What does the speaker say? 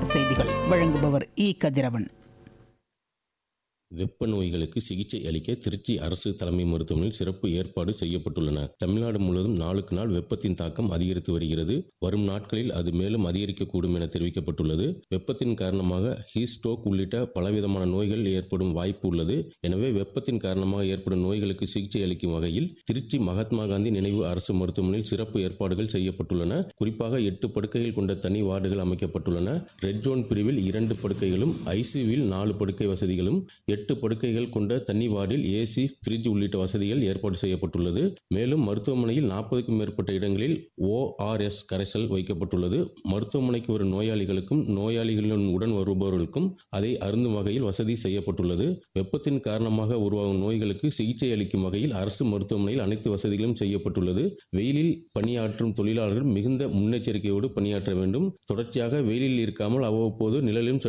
செய்திகள் வழங்குபவர் இ கதிரவன் வெப்ப நோய்களுக்கு சிகிச்சை அளிக்க திருச்சி அரசு தலைமை மருத்துவமனையில் சிறப்பு ஏற்பாடு செய்யப்பட்டுள்ளன தமிழ்நாடு முழுவதும் நாளுக்கு நாள் வெப்பத்தின் தாக்கம் அதிகரித்து வருகிறது வரும் நாட்களில் அது மேலும் அதிகரிக்கக்கூடும் என தெரிவிக்கப்பட்டுள்ளது வெப்பத்தின் காரணமாக ஹீட் ஸ்ட்ரோக் உள்ளிட்ட பலவிதமான நோய்கள் ஏற்படும் வாய்ப்பு உள்ளது எனவே வெப்பத்தின் காரணமாக ஏற்படும் நோய்களுக்கு சிகிச்சை அளிக்கும் வகையில் திருச்சி மகாத்மா காந்தி நினைவு அரசு மருத்துவமனையில் சிறப்பு ஏற்பாடுகள் செய்யப்பட்டுள்ளன குறிப்பாக எட்டு படுக்கைகள் கொண்ட தனி வார்டுகள் அமைக்கப்பட்டுள்ளன ரெட் ஜோன் பிரிவில் இரண்டு படுக்கைகளும் ஐசியூவில் நாலு படுக்கை வசதிகளும் எட்டு படுக்கைகள் கொண்ட தனி வார்டில் ஏசி ஃப்ரிட்ஜ் உள்ளிட்ட வசதிகள் ஏற்பாடு செய்யப்பட்டுள்ளது மேலும் மருத்துவமனையில் நாற்பதுக்கும் மேற்பட்ட இடங்களில் ஓஆர்எஸ் கரைசல் வைக்கப்பட்டுள்ளது மருத்துவமனைக்கு வரும் நோயாளிகளுக்கும் நோயாளிகளின் உடன் வருபவர்களுக்கும் அதை அருந்தும் வகையில் வசதி செய்யப்பட்டுள்ளது வெப்பத்தின் காரணமாக உருவாகும் நோய்களுக்கு சிகிச்சை அளிக்கும் வகையில் அரசு மருத்துவமனையில் அனைத்து வசதிகளும் செய்யப்பட்டுள்ளது வெயிலில் பணியாற்றும் தொழிலாளர்கள் மிகுந்த முன்னெச்சரிக்கையோடு பணியாற்ற வேண்டும் தொடர்ச்சியாக வெயிலில் இருக்காமல் அவ்வப்போது நிழலிலும் சற்று